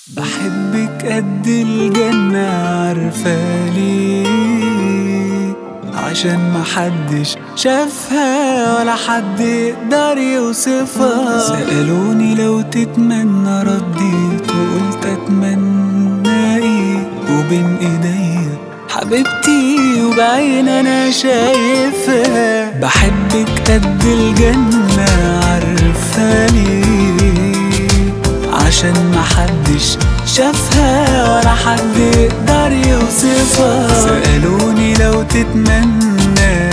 بحبك قد الجنة عارفة ليه عشان محدش شافها ولا حد يقدر يوصفها سألوني لو تتمنى رديت وقلت اتمنى ايه وبين ايديا حبيبتي وبعين انا شايفها بحبك قد الجنة عارفة ليه عشان محدش شافها ولا حد يقدر يوصفها سألوني لو تتمنى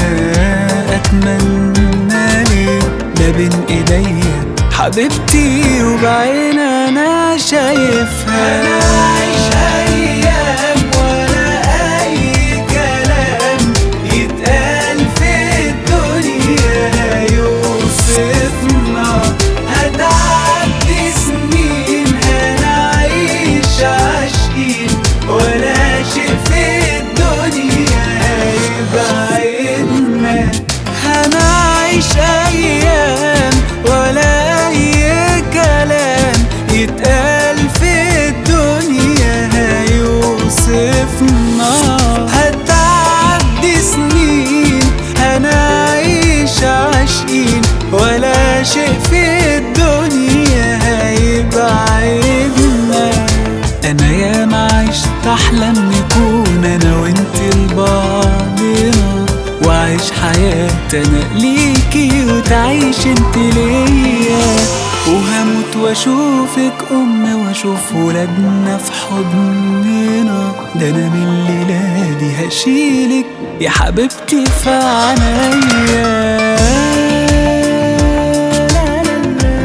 أتمنى ليه ده بين إيديا حبيبتي وبعين أنا شايفها أنا عايش أيام ولا أي كلام يتقال في الدنيا يوصفنا هتعدي سنين هنعيش عاشقين ولا شيء في الدنيا يبعدنا هنعيش أيام ولا أي كلام يتقال في الدنيا هيوصفنا هتعدي سنين هنعيش عاشقين ولا شيء في الدنيا هيبعدنا انا ياما عشت احلم نكون انا وانت لبعضنا واعيش حياتي انا ليكي وتعيش انت ليا وهموت واشوفك ام واشوف ولادنا في حضننا ده انا من الليله دي هشيلك يا حبيبتي في عينيا لا لا لا.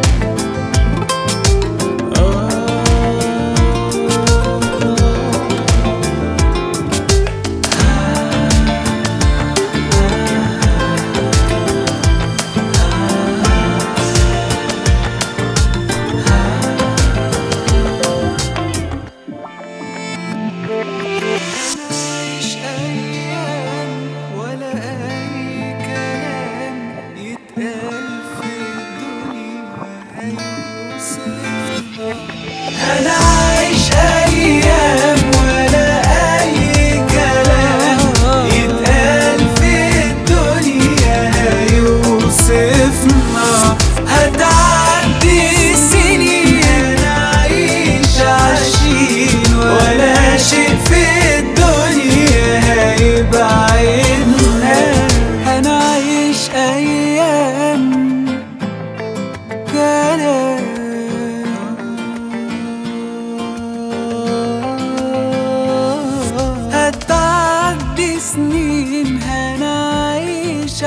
مش أيام ولا أي كلام يتقال في الدنيا هيوصفنا هنعيش أيام ولا أي كلام يتقال في الدنيا هيوصفنا هتعدي سنين نعيش عايشين ولا شيء في الدنيا هيبعدنا هنعيش أيام كلام هتعدي سنين هنعيش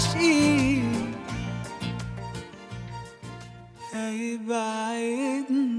عاشقين هيبعدنا